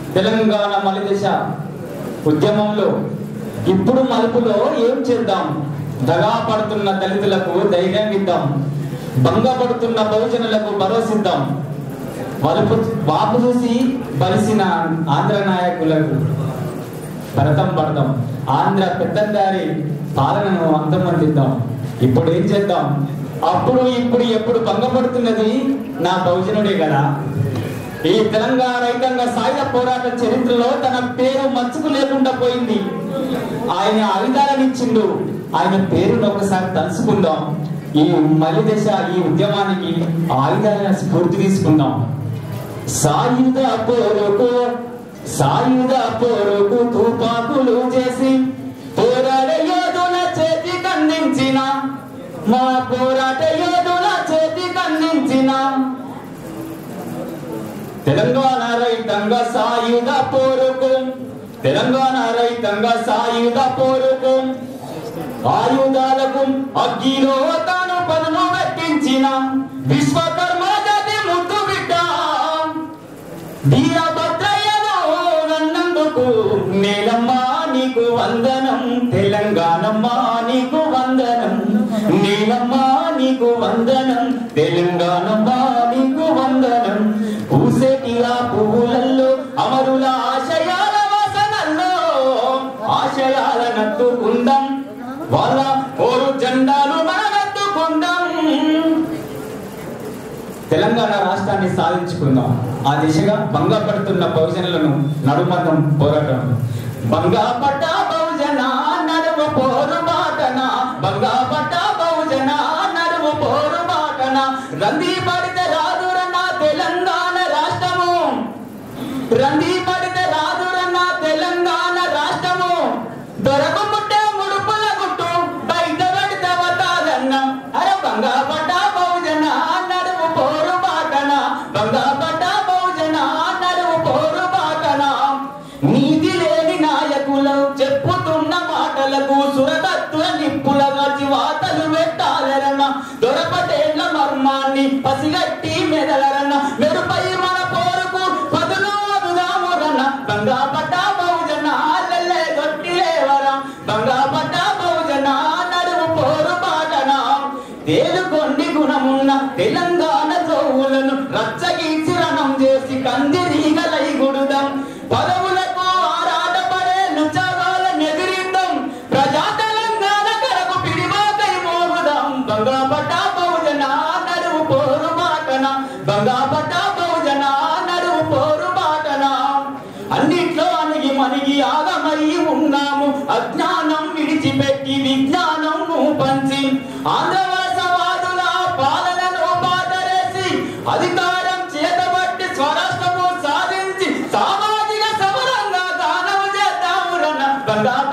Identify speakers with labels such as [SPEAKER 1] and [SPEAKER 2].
[SPEAKER 1] తెలంగాణ మలిదశ ఉద్యమంలో ఇప్పుడు మలుపులో ఏం చేద్దాం దగా పడుతున్న దళితులకు ధైర్యం ఇద్దాం భంగపడుతున్న బహుజనులకు భరోసిద్దాం వలుపు వాపు చూసి బలిసిన ఆంధ్ర నాయకులకు భరతం పడదాం ఆంధ్ర పెద్దంగారి పాలనను అంతమందిద్దాం ఇప్పుడు ఏం చేద్దాం అప్పుడు ఇప్పుడు ఎప్పుడు భంగపడుతున్నది నా బహుజనుడే కదా ఈ తెలంగాణ రైతాంగ సాయుధ పోరాట చరిత్రలో తన పేరు మచ్చుకు లేకుండా పోయింది ఆయన ఆయుధాలను ఇచ్చిండు ఆయన పేరును ఒకసారి తలుసుకుందాం ఈ మలి దశ ఈ ఉద్యమానికి ఆయుధాల స్ఫూర్తి తీసుకుందాం సాయుధ పోరుకు సాయుధ పోరుకు తుపాకులు చేసి పోరాట యోధుల చేతి కందించిన మా పోరాట యోధుల చేతి కందించిన తెలంగాణ రైతంగ సాయుధ పోరుకు తెలంగాణ రైతంగ సాయుధ పోరుకు ఆయుధాలకు అగ్గిలో తాను పదును పెట్టించిన విశ్వకర్మ జాతి ముద్దు బిడ్డ వీరభద్రయ్యను నన్నందుకు నేలమ్మా నీకు వందనం తెలంగాణమ్మా నీకు వందనం నీలమ్మా నీకు వందనం తెలంగాణమ్మా నీకు వందనం పూసేటి ఆ పువ్వులల్లో అమరుల ఆశయాల వాసనల్లో ఆశయాల నత్తుకుందాం వాళ్ళ ఓరు జెండాలు మననెత్తుకుందాం తెలంగాణ రాష్ట్రాన్ని సాధించుకుందాం ఆ దిశగా భంగపడుతున్న బహుజనులను నడుమందం పోరాటం భంగపడ్డ బహుజన నడుము పోరు బాటన భంగపడ్డ బహుజన నడుము పోరు బాటన రంది పడితే రాదురన్న తెలంగాణ రాష్ట్రము రంది పడితే రాదురన్న తెలంగాణ రాష్ట్రము దొరకు పుట్టే ముడుపుల గుట్టు బయట పెడితే వతాదన్న అరే భంగపడ్డ బహుజన నడుము పోరు బాటన భంగపడ్డ బహుజన నడుము పోరు బాటన నీతి లేని నాయకులు చెప్పుతున్న మాటలకు సురతత్వ నిప్పుల గాచి వాతలు పెట్టాలరన్న దొరపటేళ్ల మర్మాన్ని పసిగట్టి మెదలరన్న మెరుపై మన పోరుకు పదులు అదుదామురన్న బంగాపడ్డ బహుజన లెల్లే దొట్టి లేవరా బంగాపడ్డ బహుజన నడుము పోరు బాటన తేలుకొండి గుణమున్న తెలంగాణ జోవులను రచ్చగీసి రణం చేసి కందిరీగలై గుడుదాం పదవులకు ఆరాటపడే లుచగాల నెదిరిద్దాం ప్రజా తెలంగాణ కరకు పిడివాకై మోగుదాం బంగాపడ్డ బహుజన నడువు పోరు బాటన బంగాపడ్డ బహుజన నడువు పోరు బాటన అన్నిట్లో అణిగి మణిగి ఆగమై ఉన్నాము అజ్ఞానం విడిచిపెట్టి విజ్ఞానం పంచి ఆంధ్రవలసవాదుల పాలనను పాతరేసి అధికారం చేతబట్టి స్వరాష్ట్రము సాధించి సామాజిక సమరంగా దానము చేద్దాము రన్న బంగా